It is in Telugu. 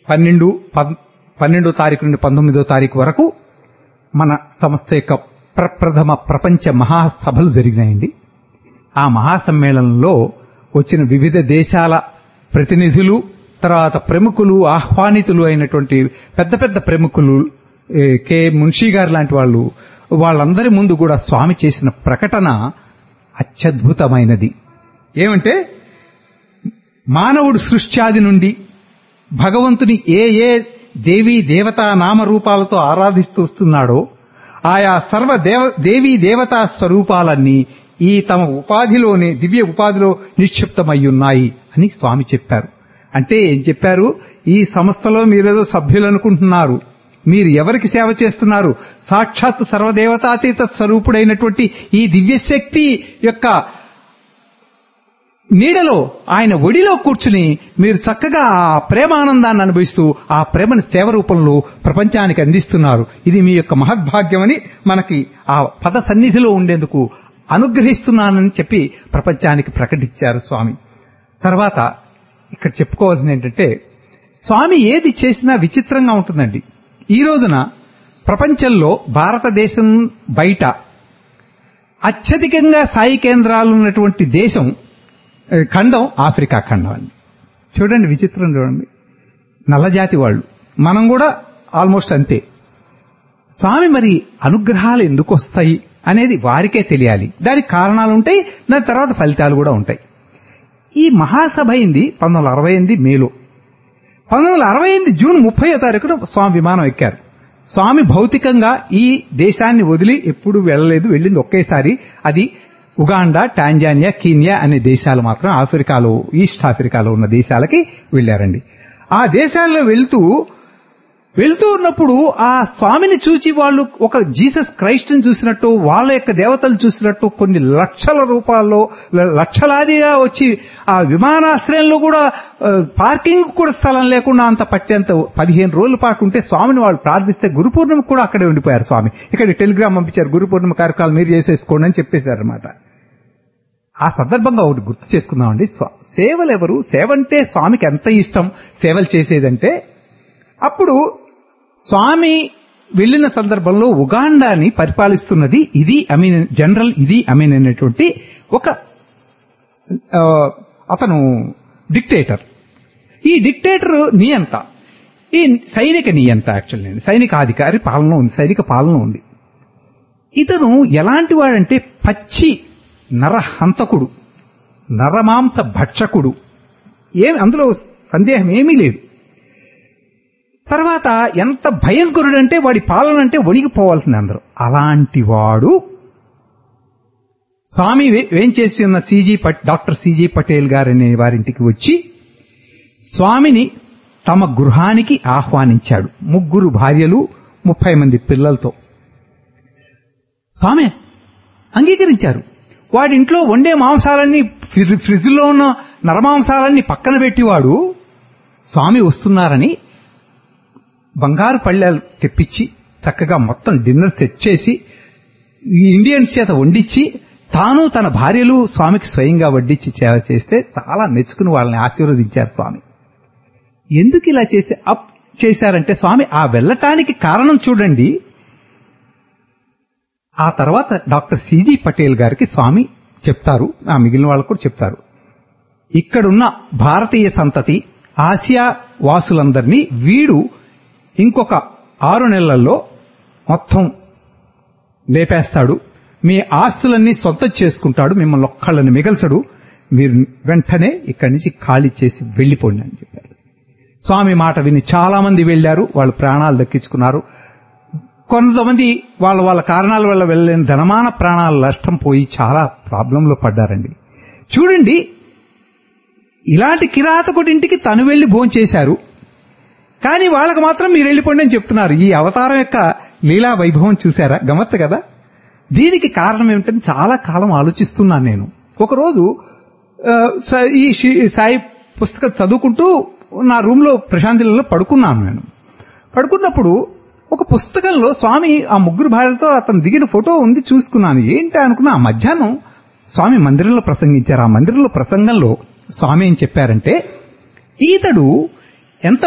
పన్నెండు పద్- పన్నెండో తారీఖు నుండి పంతొమ్మిదో తారీఖు వరకు మన సంస్థ యొక్క ప్రప్రథమ ప్రపంచ మహాసభలు జరిగినాయండి ఆ మహాసమ్మేళనంలో వచ్చిన వివిధ దేశాల ప్రతినిధులు తర్వాత ప్రముఖులు ఆహ్వానితులు అయినటువంటి పెద్ద పెద్ద ప్రముఖులు ఏ, కె మున్షీ గారు లాంటి వాళ్ళు వాళ్ళందరి ముందు కూడా స్వామి చేసిన ప్రకటన అత్యద్భుతమైనది ఏమంటే మానవుడు సృష్ట్యాది నుండి భగవంతుని ఏ ఏ దేవీ దేవతా నామరూపాలతో ఆరాధిస్తూ వస్తున్నాడో ఆయా సర్వ దేవ దేవీ దేవతా స్వరూపాలన్నీ ఈ తమ ఉపాధిలోనే దివ్య ఉపాధిలో నిక్షిప్తమై ఉన్నాయి అని స్వామి చెప్పారు అంటే ఏం చెప్పారు ఈ సంస్థలో మీరేదో సభ్యులు అనుకుంటున్నారు మీరు ఎవరికి సేవ చేస్తున్నారు సాక్షాత్ సర్వదేవతాతీత స్వరూపుడైనటువంటి ఈ దివ్యశక్తి యొక్క నీడలో ఆయన ఒడిలో కూర్చుని మీరు చక్కగా ఆ ప్రేమానందాన్ని అనుభవిస్తూ ఆ ప్రేమను సేవ రూపంలో ప్రపంచానికి అందిస్తున్నారు ఇది మీ యొక్క మహద్భాగ్యమని మనకి ఆ పద సన్నిధిలో ఉండేందుకు అనుగ్రహిస్తున్నానని చెప్పి ప్రపంచానికి ప్రకటించారు స్వామి తర్వాత ఇక్కడ చెప్పుకోవాల్సింది ఏంటంటే స్వామి ఏది చేసినా విచిత్రంగా ఉంటుందండి ఈ రోజున ప్రపంచంలో భారతదేశం బయట అత్యధికంగా సాయి కేంద్రాలు ఉన్నటువంటి దేశం ఏ, ఖండం ఆఫ్రికా ఖండం అండి చూడండి విచిత్రం చూడండి నల్లజాతి వాళ్ళు మనం కూడా ఆల్మోస్ట్ అంతే స్వామి మరి అనుగ్రహాలు ఎందుకు వస్తాయి అనేది వారికే తెలియాలి దానికి కారణాలు ఉంటాయి దాని తర్వాత ఫలితాలు కూడా ఉంటాయి ఈ మహాసభ అయింది పంతొమ్మిది వందల అరవై ఎనిమిది మేలో పంతొమ్మిది వందల అరవై ఎనిమిది జూన్ ముప్పై తారీఖున స్వామి విమానం ఎక్కారు స్వామి భౌతికంగా ఈ దేశాన్ని వదిలి ఎప్పుడు వెళ్ళలేదు వెళ్ళింది ఒకేసారి అది ఉగాండా టాంజానియా కీనియా అనే దేశాలు మాత్రం ఆఫ్రికాలో ఈస్ట్ ఆఫ్రికాలో ఉన్న దేశాలకి వెళ్ళారండి ఆ దేశాల్లో వెళ్తూ వెళ్తూ ఉన్నప్పుడు ఆ స్వామిని చూచి వాళ్ళు ఒక జీసస్ క్రైస్ట్ ని చూసినట్టు వాళ్ళ యొక్క దేవతలు చూసినట్టు కొన్ని లక్షల రూపాయల్లో ల- లక్షలాదిగా వచ్చి ఆ విమానాశ్రయంలో కూడా ఆ, పార్కింగ్ కూడా స్థలం లేకుండా అంత పట్టేంత పదిహేను రోజుల పాటు ఉంటే స్వామిని వాళ్ళు ప్రార్థిస్తే గురు పూర్ణిమ కూడా అక్కడే ఉండిపోయారు స్వామి ఇక్కడ టెలిగ్రామ్ పంపించారు గురు పూర్ణిమ కార్యక్రమాలు మీరు చేసేసుకోండి అని చెప్పేశారు అనమాట ఆ సందర్భంగా ఒకటి గుర్తు చేసుకుందామండి స్వ- సేవలు ఎవరు సేవ అంటే స్వామికి ఎంత ఇష్టం సేవలు చేసేదంటే అప్పుడు స్వామి వెళ్ళిన సందర్భంలో ఉగాండాని పరిపాలిస్తున్నది ఇది అమీన్ జనరల్ ఇది అమీన్ అనేటువంటి ఒక ఆ, అతను డిక్టేటర్ ఈ డిక్టేటర్ నియంత ఈ సైనిక నియంత యాక్చువల్లీ సైనిక అధికారి పాలన ఉంది సైనిక పాలన ఉంది ఇతను ఎలాంటి వాడంటే పచ్చి నరహంతకుడు నరమాంస భక్షకుడు ఏమి అందులో సందేహం ఏమీ లేదు తర్వాత ఎంత భయంకరుడంటే వాడి పాలన అంటే వణిగిపోవాల్సింది అందరూ అలాంటి వాడు స్వామి వే- వేం చేసి ఉన్న సీజీ పట్ డాక్టర్ సీజీ పటేల్ గారు అనే వారింటికి వచ్చి స్వామిని తమ గృహానికి ఆహ్వానించాడు ముగ్గురు భార్యలు ముప్పై మంది పిల్లలతో స్వామి అంగీకరించారు వాడి ఇంట్లో వండే మాంసాలన్నీ ఫ్రిజ్- ఫ్రిడ్జ్లో ఉన్న నరమాంసాలన్నీ పక్కన పెట్టివాడు స్వామి వస్తున్నారని బంగారు పళ్ళెలు తెప్పించి చక్కగా మొత్తం డిన్నర్ సెట్ చేసి ఈ ఇండియన్స్ చేత వండించి తాను తన భార్యలు స్వామికి స్వయంగా వడ్డించి సేవ చేస్తే చాలా మెచ్చుకుని వాళ్ళని ఆశీర్వదించారు స్వామి ఎందుకు ఇలా చేసి అప్ చేశారంటే స్వామి ఆ వెళ్ళటానికి కారణం చూడండి ఆ తర్వాత డాక్టర్ సిజి పటేల్ గారికి స్వామి చెప్తారు ఆ మిగిలిన వాళ్ళకు కూడా చెప్తారు ఇక్కడున్న భారతీయ సంతతి ఆసియా వాసులందరినీ వీడు ఇంకొక ఆరు నెలల్లో మొత్తం లేపేస్తాడు మీ ఆస్తులన్నీ సొంతం చేసుకుంటాడు మిమ్మల్ని ఒక్కళ్ళని మిగల్చడు మీరు వెంటనే ఇక్కడి నుంచి ఖాళీ చేసి వెళ్లిపోండి అని చెప్పారు స్వామి మాట విని చాలా మంది వెళ్లారు వాళ్ళు ప్రాణాలు దక్కించుకున్నారు కొంతమంది వాళ్ళ వాళ్ళ కారణాల వల్ల వెళ్ళలేని ధనమాన ప్రాణాల నష్టం పోయి చాలా ప్రాబ్లంలో పడ్డారండి చూడండి ఇలాంటి కిరాతకుడింటికి తను వెళ్లి భోంచేశారు కానీ వాళ్ళకి మాత్రం మీరు వెళ్ళిపోండి అని చెప్తున్నారు ఈ అవతారం యొక్క లీలా వైభవం చూశారా గమత్తు కదా దీనికి కారణం ఏమిటని చాలా కాలం ఆలోచిస్తున్నాను నేను ఒకరోజు ఆ, స- ఈ షి- సాయి పుస్తకం చదువుకుంటూ నా రూమ్ లో ప్రశాంతిలో పడుకున్నాను నేను పడుకున్నప్పుడు ఒక పుస్తకంలో స్వామి ఆ ముగ్గురు భార్యలతో అతను దిగిన ఫోటో ఉంది చూసుకున్నాను ఏంటి అనుకున్నా ఆ మధ్యాహ్నం స్వామి మందిరంలో ప్రసంగించారు ఆ మందిరంలో ప్రసంగంలో స్వామి ఏం చెప్పారంటే ఈతడు